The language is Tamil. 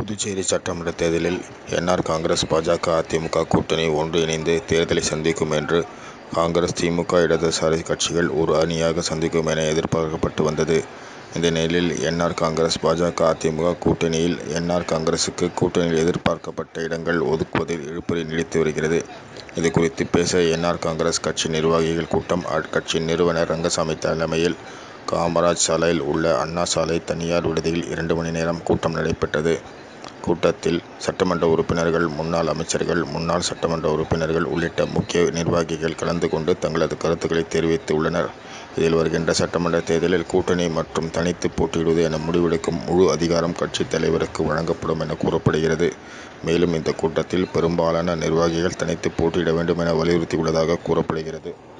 புதுச்சேரி சட்டமன்ற தேர்தலில் என். ஆர். காங்கிரஸ் பா. ஜ. அ. தி. மு. க. கூட்டணி ஒன்று இணைந்து தேர்தலை சந்திக்கும் என்று காங்கிரஸ் தி. மு. க. இடதுசாரி கட்சிகள் ஒரு அணியாக சந்திக்கும் என எதிர்பார்க்கப்பட்டு வந்தது. இந்த நிலையில் என். ஆர். காங்கிரஸ் பா. ஜ. அ. தி. மு. க. கூட்டணியில் என். ஆர். காங்கிரசுக்கு கூட்டணியில் எதிர்பார்க்கப்பட்ட இடங்கள் ஒதுக்குவதில் இழுபறி நீடித்து வருகிறது. இதுகுறித்து பேச என். ஆர். காங்கிரஸ் கட்சி நிர்வாகிகள் கூட்டம் அக்கட்சியின் நிறுவனர் ரங்கசாமி தலைமையில் காமராஜ் சாலையில் உள்ள அண்ணா சாலை தனியார் விடுதியில் இரண்டு மணி நேரம் கூட்டம் நடைபெற்றது. கூட்டத்தில் சட்டமன்ற உறுப்பினர்கள் முன்னாள் அமைச்சர்கள் முன்னாள் சட்டமன்ற உறுப்பினர்கள் உள்ளிட்ட முக்கிய நிர்வாகிகள் கலந்து கொண்டு தங்களது கருத்துக்களை தெரிவித்து உள்ளனர். இதில் வருகின்ற சட்டமன்ற தேர்தலில் கூட்டணி மற்றும் தனித்து போட்டியிடுவது என முடிவெடுக்கும் முழு அதிகாரம் கட்சி தலைவருக்கு வழங்கப்படும் என கூறப்படுகிறது. மேலும் இந்த கூட்டத்தில் பெரும்பாலான நிர்வாகிகள் தனித்து போட்டியிட வேண்டும் என வலியுறுத்தியுள்ளதாக கூறப்படுகிறது.